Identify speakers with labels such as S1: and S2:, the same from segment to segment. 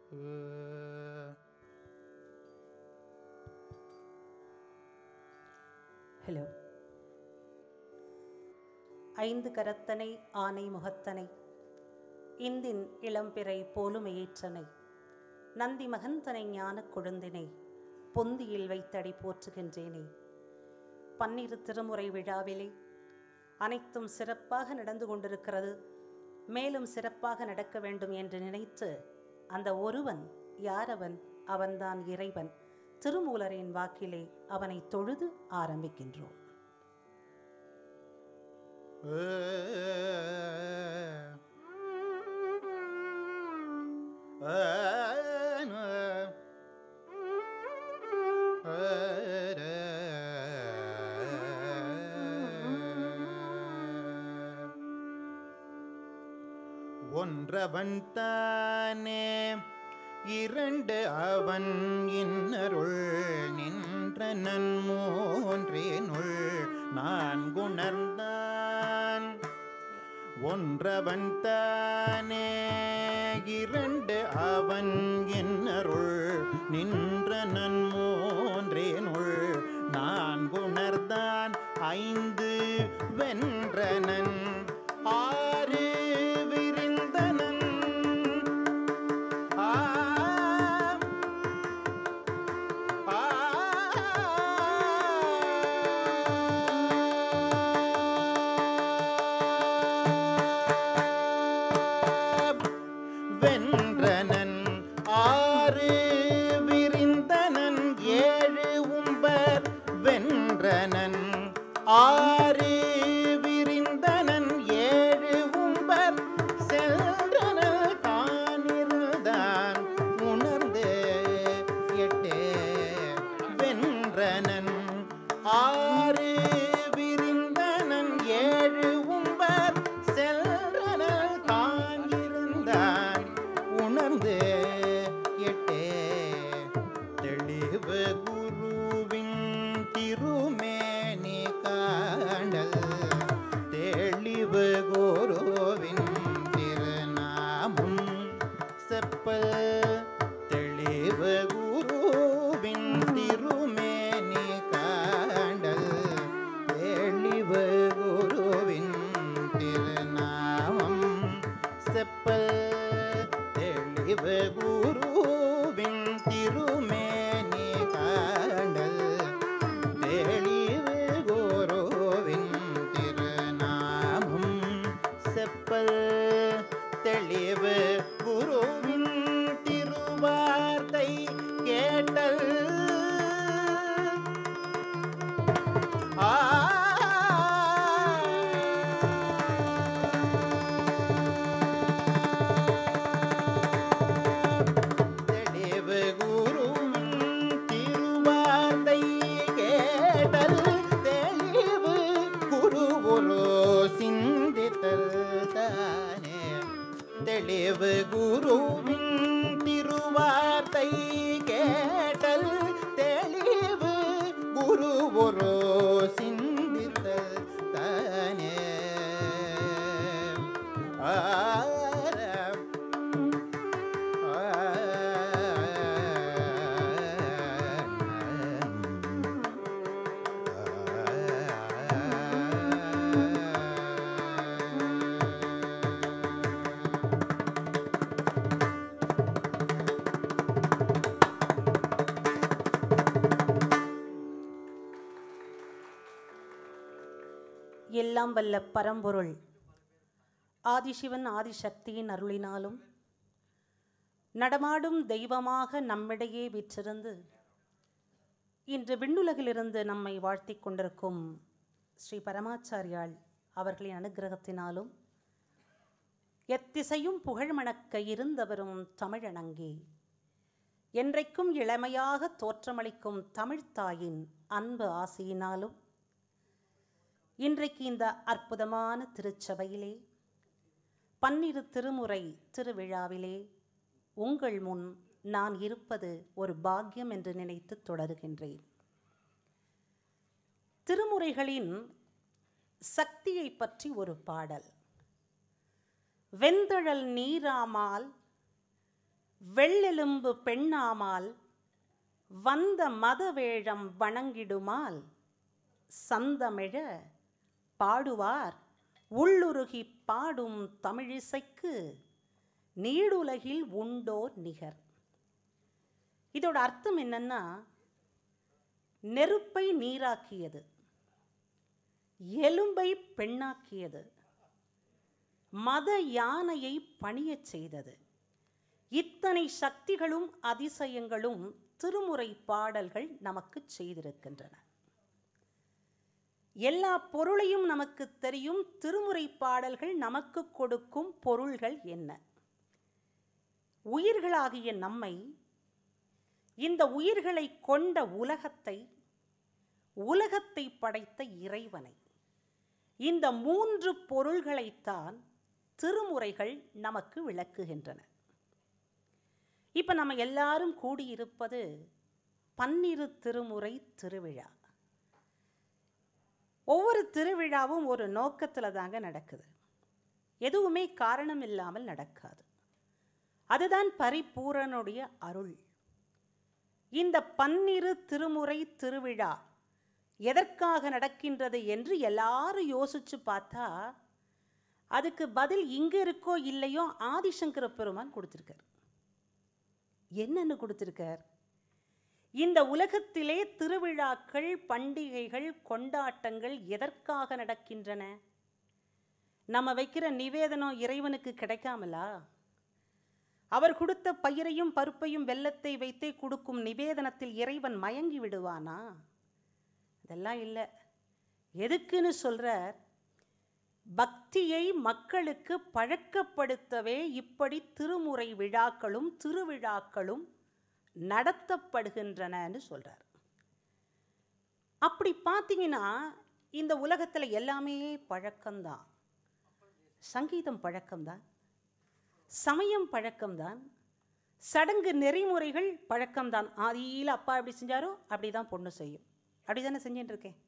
S1: hello ஐந்து கரத்தனை ஆனை முகத்தனை இந்தின் இளம்பிறை போலுமையேற்றனை நந்தி மகந்தனை ஞானக் கொழுந்தினை பொந்தியில் வைத்தடி போற்றுகின்றேனே பன்னிரு திருமுறை விழாவிலே அனைத்தும் சிறப்பாக நடந்து கொண்டிருக்கிறது மேலும் சிறப்பாக நடக்க வேண்டும் என்று நினைத்து அந்த ஒருவன் யாரவன் அவன்தான் இறைவன் திருமூலரின் வாக்கிலே அவனை தொழுது ஆரம்பிக்கின்றோம்
S2: ஒன்றவன் தானே இரண்டு அவன் இன்னருள் நின்ற நன்மூன்றினுள் நான் குணர்ந்தான் ஒன்றவன் தானே இரண்டு அவன் இன்னருள் நின்ற நன்மூன்றினுள் நான் குணர்ந்தான் ஐந்து வென்றனன் ஆறு விரிந்தனன் ஆ ஆ வென்றனன் ஆறு விரிந்தனன் ஏழு உம்பர் வென்றனன் ஆறு விரிந்தனன் ஏழு உம்பர் சென்றனல் தானிருந்தான் உணர்ந்து எட்டே வென்றனன் ஆறு விரிந்தனன் ஏழு உம்பர் சென்றனல் தான் இருந்தான் உணர்ந்து எட்டே தெளிவு குருவின் திருமேனி காண்டல் தெளிவு குருவின் திருநாமம் செப்பல் தெளிவு குருவின் திருமேனி காண்டல் தெளிவு குருவின் திருநாமம் செப்பல் தெளிவு குருவின் திருமேனி காண்டல் தெளிவு குருவின் திருநாமம் செப்பல் தெளிவு குருவின் திருவார்த்தை கேட்டல் ஆ தெளிவு குருவின் திருவார்த்தை கேட்டல் தெளிவு குரு குரு சிந்தித்தல் தானே தெளிவு குருவின் திருவார்த்தை கேட்டல் தெளிவு குரு குரு சிந்தித்தல் தானே ஆரம்
S1: எல்லாம் வல்ல பரம்பொருள் ஆதிசிவன் ஆதிசக்தியின் அருளினாலும் நடமாடும் தெய்வமாக நம்மிடையே விற்றிருந்து இன்று விண்ணுலகிலிருந்து நம்மை வாழ்த்திக் கொண்டிருக்கும் ஸ்ரீ பரமாச்சாரியாள் அவர்களின் அனுக்கிரகத்தினாலும் எத்திசையும் புகழ்மணக்க இருந்தவரும் தமிழணங்கே என்றைக்கும் இளமையாக தோற்றமளிக்கும் தமிழ்த்தாயின் அன்பு ஆசையினாலும் இன்றைக்கு இந்த அற்புதமான திருச்சபையிலே பன்னிரு திருமுறை திருவிழாவிலே உங்கள் முன் நான் இருப்பது ஒரு பாக்கியம் என்று நினைத்து தொடருகின்றேன் திருமுறைகளின் சக்தியை பற்றி ஒரு பாடல் வெந்தழல் நீராமால் வெள்ளெலும்பு பெண்ணாமால் வந்த மதவேழம் வணங்கிடுமால் சந்தமிழ பாடுவார் உள்ளுருகி பாடும் தமிழிசைக்கு நீடுலகில் உண்டோர் நிகர் இதோட அர்த்தம் என்னன்னா நெருப்பை நீராக்கியது எலும்பை பெண்ணாக்கியது மத யானையை பணியச் செய்தது இத்தனை சக்திகளும் அதிசயங்களும் திருமுறை பாடல்கள் நமக்கு செய்திருக்கின்றன எல்லா பொருளையும் நமக்கு தெரியும் திருமுறை பாடல்கள் நமக்கு கொடுக்கும் பொருள்கள் என்ன உயிர்களாகிய நம்மை இந்த உயிர்களை கொண்ட உலகத்தை உலகத்தை படைத்த இறைவனை இந்த மூன்று பொருள்களைத்தான் திருமுறைகள் நமக்கு விளக்குகின்றன இப்ப நம்ம எல்லாரும் கூடியிருப்பது பன்னிரு திருமுறை திருவிழா ஒவ்வொரு திருவிழாவும் ஒரு நோக்கத்தில் தாங்க நடக்குது எதுவுமே காரணம் இல்லாமல் நடக்காது அதுதான் பரிபூரனுடைய அருள் இந்த பன்னிரு திருமுறை திருவிழா எதற்காக நடக்கின்றது என்று எல்லாரும் யோசிச்சு பார்த்தா அதுக்கு பதில் இங்க இருக்கோ இல்லையோ ஆதிசங்கர பெருமான் கொடுத்திருக்கார் என்னன்னு கொடுத்திருக்கார் இந்த உலகத்திலே திருவிழாக்கள் பண்டிகைகள் கொண்டாட்டங்கள் எதற்காக நடக்கின்றன நம்ம வைக்கிற நிவேதனம் இறைவனுக்கு கிடைக்காமலா அவர் கொடுத்த பயிரையும் பருப்பையும் வெல்லத்தை வைத்தே கொடுக்கும் நிவேதனத்தில் இறைவன் மயங்கி விடுவானா அதெல்லாம் இல்லை எதுக்குன்னு சொல்றார் பக்தியை மக்களுக்கு பழக்கப்படுத்தவே இப்படி திருமுறை விழாக்களும் திருவிழாக்களும் நடத்தப்படுகின்றனன்னு சொல்றார் அப்படி பார்த்தீங்கன்னா இந்த உலகத்தில் எல்லாமே பழக்கம்தான் சங்கீதம் பழக்கம்தான் சமயம் பழக்கம்தான் சடங்கு நெறிமுறைகள் பழக்கம்தான் ஆதியில் அப்பா எப்படி செஞ்சாரோ அப்படி தான் பொண்ணு செய்யும் அப்படி தானே செஞ்சுட்டு இருக்கேன்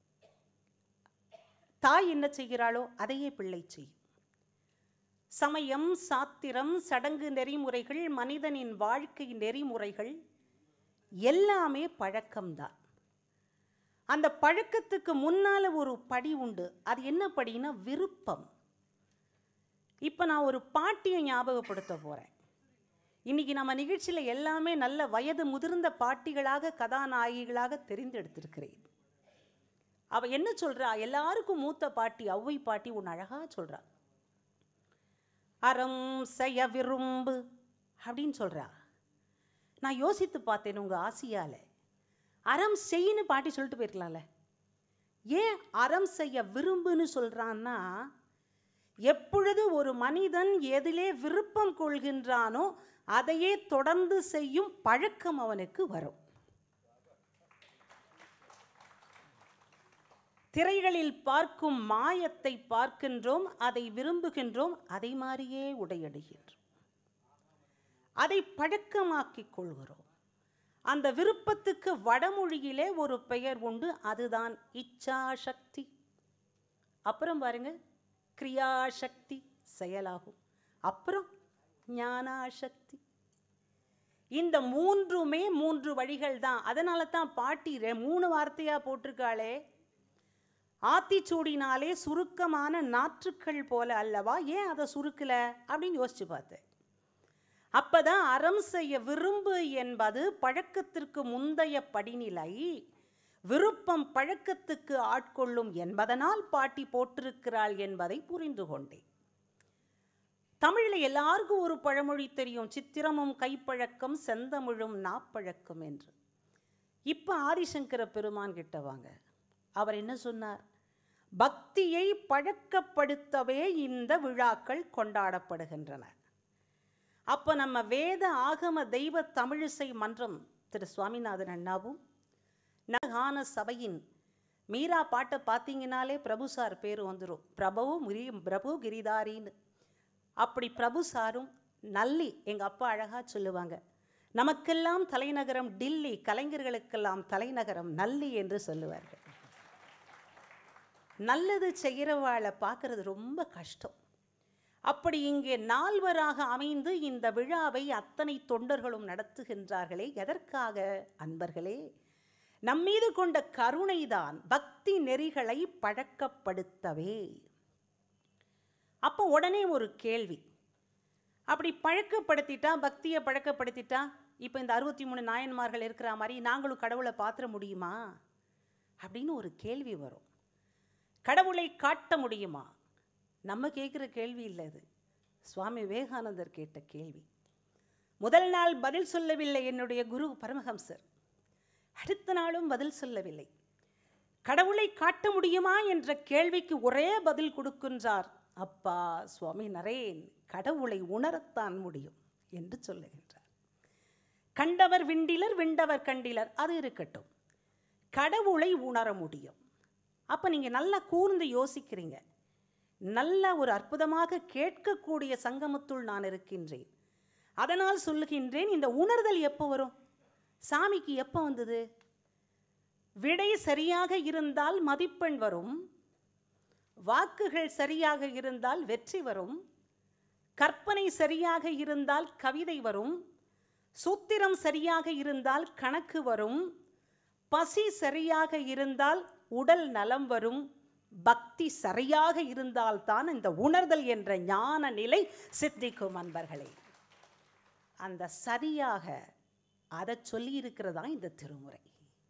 S1: தாய் என்ன செய்கிறாளோ அதையே பிள்ளை செய்யும் சமயம் சாத்திரம் சடங்கு நெறிமுறைகள் மனிதனின் வாழ்க்கை நெறிமுறைகள் எல்லாமே பழக்கம்தான் அந்த பழக்கத்துக்கு முன்னால ஒரு படி உண்டு அது என்ன படின்னா விருப்பம் இப்போ நான் ஒரு பாட்டியை ஞாபகப்படுத்த போகிறேன் இன்னைக்கு நம்ம நிகழ்ச்சியில் எல்லாமே நல்ல வயது முதிர்ந்த பாட்டிகளாக கதாநாயகிகளாக தெரிந்தெடுத்திருக்கிறேன் அவ என்ன சொல்றா எல்லாருக்கும் மூத்த பாட்டி ஔவை பாட்டி ஒன்று அழகா சொல்றா அறம் செய்ய விரும்பு அப்படின்னு சொல்றா நான் யோசித்து பார்த்தேன் உங்க ஆசையால அறம் செய்ன்னு பாட்டி சொல்லிட்டு போயிருக்கலாம்ல ஏன் அறம் செய்ய விரும்புன்னு சொல்றான்னா எப்பொழுது ஒரு மனிதன் எதிலே விருப்பம் கொள்கின்றானோ அதையே தொடர்ந்து செய்யும் பழக்கம் அவனுக்கு வரும் திரைகளில் பார்க்கும் மாயத்தை பார்க்கின்றோம் அதை விரும்புகின்றோம் அதை மாதிரியே உடையடுகின்றோம் அதை பழக்கமாக்கிக் கொள்கிறோம் அந்த விருப்பத்துக்கு வடமொழியிலே ஒரு பெயர் உண்டு அதுதான் இச்சா சக்தி அப்புறம் பாருங்க கிரியாசக்தி செயலாகும் அப்புறம் ஞானாசக்தி இந்த மூன்றுமே மூன்று வழிகள் தான் அதனால தான் பாட்டி ரெ- மூணு வார்த்தையா போட்டிருக்காளே ஆத்திச்சூடினாலே சுருக்கமான நாற்றுக்கள் போல அல்லவா ஏன் அதை சுருக்கல அப்படின்னு யோசிச்சு பார்த்தேன் அப்பதான் அறம் செய்ய விரும்பு என்பது பழக்கத்திற்கு முந்தைய படிநிலை விருப்பம் பழக்கத்துக்கு ஆட்கொள்ளும் என்பதனால் பாட்டி போட்டிருக்கிறாள் என்பதை புரிந்து கொண்டேன் தமிழில் எல்லாருக்கும் ஒரு பழமொழி தெரியும் சித்திரமும் கைப்பழக்கம் செந்தமிழும் நாப்பழக்கம் என்று இப்போ ஆதிசங்கர பெருமான் கிட்ட வாங்க அவர் என்ன சொன்னார் பக்தியை பழக்கப்படுத்தவே இந்த விழாக்கள் கொண்டாடப்படுகின்றன அப்போ நம்ம வேத ஆகம தெய்வ தமிழிசை மன்றம் திரு சுவாமிநாதன் அண்ணாவும் நகான சபையின் மீரா பாட்டை பார்த்தீங்கனாலே பிரபு சார் பேர் வந்துடும் பிரபு முரி பிரபு கிரிதாரின்னு அப்படி பிரபு சாரும் நல்லி எங்கள் அப்பா அழகாக சொல்லுவாங்க நமக்கெல்லாம் தலைநகரம் டில்லி கலைஞர்களுக்கெல்லாம் தலைநகரம் நல்லி என்று சொல்லுவார்கள் நல்லது செய்கிறவாளை பார்க்கறது ரொம்ப கஷ்டம் அப்படி இங்கே நால்வராக அமைந்து இந்த விழாவை அத்தனை தொண்டர்களும் நடத்துகின்றார்களே எதற்காக அன்பர்களே நம்மீது கொண்ட கருணைதான் பக்தி நெறிகளை பழக்கப்படுத்தவே அப்போ உடனே ஒரு கேள்வி அப்படி பழக்கப்படுத்திட்டா பக்தியை பழக்கப்படுத்திட்டா இப்போ இந்த அறுபத்தி மூணு நாயன்மார்கள் இருக்கிற மாதிரி நாங்களும் கடவுளை பாத்திர முடியுமா அப்படின்னு ஒரு கேள்வி வரும் கடவுளை காட்ட முடியுமா நம்ம கேட்குற கேள்வி இல்லை அது சுவாமி விவேகானந்தர் கேட்ட கேள்வி முதல் நாள் பதில் சொல்லவில்லை என்னுடைய குரு பரமஹம்சர் அடுத்த நாளும் பதில் சொல்லவில்லை கடவுளை காட்ட முடியுமா என்ற கேள்விக்கு ஒரே பதில் கொடுக்கின்றார் அப்பா சுவாமி நரேன் கடவுளை உணரத்தான் முடியும் என்று சொல்லுகின்றார் கண்டவர் விண்டிலர் விண்டவர் கண்டிலர் அது இருக்கட்டும் கடவுளை உணர முடியும் அப்போ நீங்கள் நல்லா கூர்ந்து யோசிக்கிறீங்க நல்ல ஒரு அற்புதமாக கேட்கக்கூடிய சங்கமத்துள் நான் இருக்கின்றேன் அதனால் சொல்லுகின்றேன் இந்த உணர்தல் எப்போ வரும் சாமிக்கு எப்போ வந்தது விடை சரியாக இருந்தால் மதிப்பெண் வரும் வாக்குகள் சரியாக இருந்தால் வெற்றி வரும் கற்பனை சரியாக இருந்தால் கவிதை வரும் சூத்திரம் சரியாக இருந்தால் கணக்கு வரும் பசி சரியாக இருந்தால் உடல் நலம் வரும் பக்தி சரியாக இருந்தால்தான் இந்த உணர்தல் என்ற ஞான நிலை சித்திக்கும் அன்பர்களே அந்த சரியாக அதை சொல்லி இருக்கிறதா இந்த திருமுறை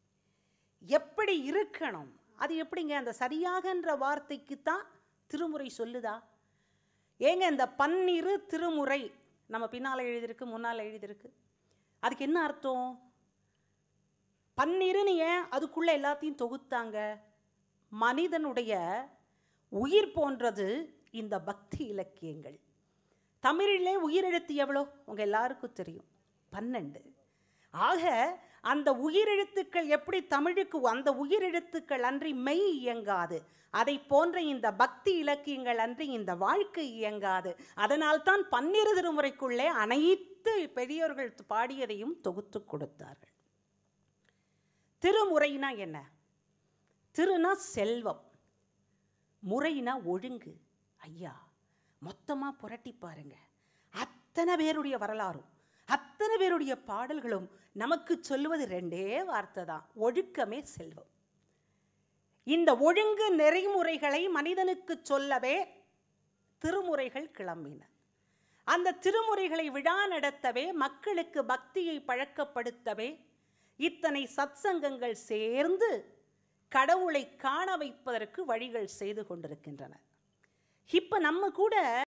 S1: எப்படி இருக்கணும் அது எப்படிங்க அந்த சரியாகன்ற வார்த்தைக்கு தான் திருமுறை சொல்லுதா ஏங்க இந்த பன்னிரு திருமுறை நம்ம பின்னால் எழுதியிருக்கு முன்னால் எழுதியிருக்கு அதுக்கு என்ன அர்த்தம் பன்னிருன்னு ஏன் அதுக்குள்ளே எல்லாத்தையும் தொகுத்தாங்க மனிதனுடைய உயிர் போன்றது இந்த பக்தி இலக்கியங்கள் தமிழிலே உயிரெழுத்து எவ்வளோ உங்கள் எல்லாருக்கும் தெரியும் பன்னெண்டு ஆக அந்த உயிரெழுத்துக்கள் எப்படி தமிழுக்கு அந்த உயிரெழுத்துக்கள் அன்றி மெய் இயங்காது அதை போன்ற இந்த பக்தி இலக்கியங்கள் அன்றி இந்த வாழ்க்கை இயங்காது அதனால்தான் பன்னிரு திருமுறைக்குள்ளே அனைத்து பெரியோர்கள் பாடியதையும் தொகுத்து கொடுத்தார்கள் திருமுறைனா என்ன திருனா செல்வம் முறைனா ஒழுங்கு ஐயா மொத்தமாக புரட்டி பாருங்க அத்தனை பேருடைய வரலாறும் அத்தனை பேருடைய பாடல்களும் நமக்கு சொல்லுவது ரெண்டே வார்த்தை தான் ஒழுக்கமே செல்வம் இந்த ஒழுங்கு நெறிமுறைகளை மனிதனுக்கு சொல்லவே திருமுறைகள் கிளம்பின அந்த திருமுறைகளை விழா நடத்தவே மக்களுக்கு பக்தியை பழக்கப்படுத்தவே இத்தனை சத்சங்கங்கள் சேர்ந்து கடவுளை காண வைப்பதற்கு வழிகள் செய்து கொண்டிருக்கின்றன இப்போ நம்ம கூட